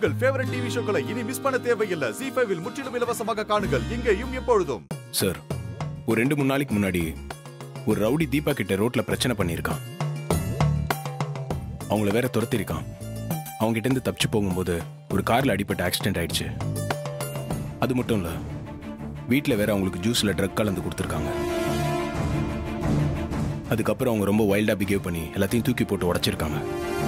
உங்கள் favourite TV ஷோக்களை இனி miss பண்ண தேவையில்லை ஜி ஃபைவில் முற்றிலும் இலவசமாக காணுங்கள் இங்கேயும் எப்பொழுதும் சார் ஒரு ரெண்டு மூணு நாளைக்கு முன்னாடி ஒரு ரவுடி தீபா கிட்ட ரோட்ல பிரச்சனை பண்ணியிருக்கான் அவங்கள வேற துரத்திருக்கான் அவங்க கிட்ட இருந்து தப்பிச்சு போகும்போது ஒரு கார்ல அடிபட்டு ஆக்சிடென்ட் ஆயிடுச்சு அது மட்டும் இல்ல வீட்டில் வேற அவங்களுக்கு ஜூஸ்ல ட்ரக் கலந்து கொடுத்துருக்காங்க அதுக்கப்புறம் அவங்க ரொம்ப வைல்டா பிஹேவ் பண்ணி எல்லாத்தையும் தூக்கி போட்டு உடைச்சிருக்காங்க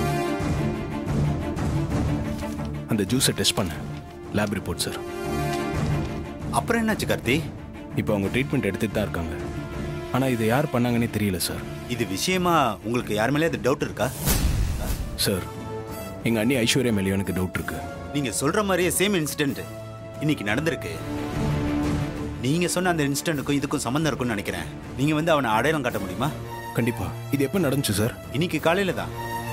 அந்த ஜூஸை டெஸ்ட் பண்ண லேப் ரிப்போர்ட் சார் அப்புறம் என்னாச்சு கார்த்தி இப்போ அவங்க ட்ரீட்மெண்ட் எடுத்துட்டு தான் இருக்காங்க ஆனால் இதை யார் பண்ணாங்கன்னே தெரியல சார் இது விஷயமா உங்களுக்கு யார் மேலே அது டவுட் இருக்கா சார் எங்கள் அண்ணி ஐஸ்வர்யா மேலேயும் எனக்கு டவுட் இருக்கு நீங்க சொல்ற மாதிரியே சேம் இன்சிடென்ட் இன்னைக்கு நடந்திருக்கு நீங்க சொன்ன அந்த இன்சிடென்ட்டுக்கும் இதுக்கும் சம்மந்தம் இருக்கும்னு நினைக்கிறேன் நீங்க வந்து அவனை அடையாளம் காட்ட முடியுமா கண்டிப்பா இது எப்போ நடந்துச்சு சார் இன்னைக்கு காலையில தான்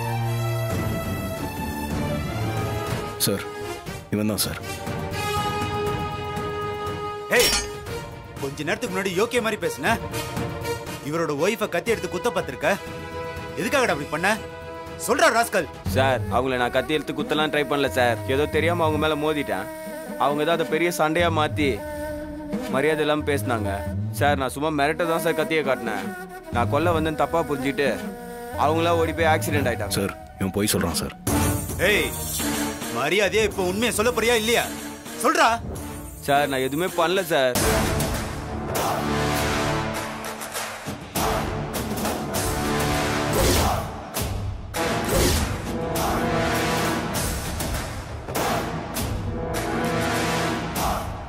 சார் இவன் தான் சார் ஹேய் கொஞ்ச நேரத்துக்கு முன்னாடி யோக்கிய மாதிரி பேசுன இவரோட ஒய்ஃபை கத்தி எடுத்து குத்த பார்த்திருக்க எதுக்காகடா அப்படி பண்ண சொல்றா ராஸ்கல் சார் அவங்கள நான் கத்தி எடுத்து குத்தலாம் ட்ரை பண்ணல சார் ஏதோ தெரியாம அவங்க மேல மோதிட்டேன் அவங்க தான் அதை பெரிய சண்டையா மாத்தி மரியாதை இல்லாம பேசினாங்க சார் நான் சும்மா மிரட்ட தான் சார் கத்தியை காட்டினேன் நான் கொல்ல வந்து தப்பா புரிஞ்சுட்டு அவங்களா ஓடி போய் ஆக்சிடென்ட் ஆயிட்டாங்க சார் இவன் போய் சொல்கிறான் சார் ஏய் மரியாதையா இப்போ உண்மையை சொல்ல போறியா இல்லையா சொல்றா சார் நான் எதுவுமே பண்ணல சார்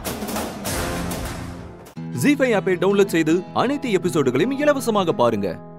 ஜி ஃபைவ் ஆப்பை டவுன்லோட் செய்து அனைத்து எபிசோடுகளையும் இலவசமாக பாருங்க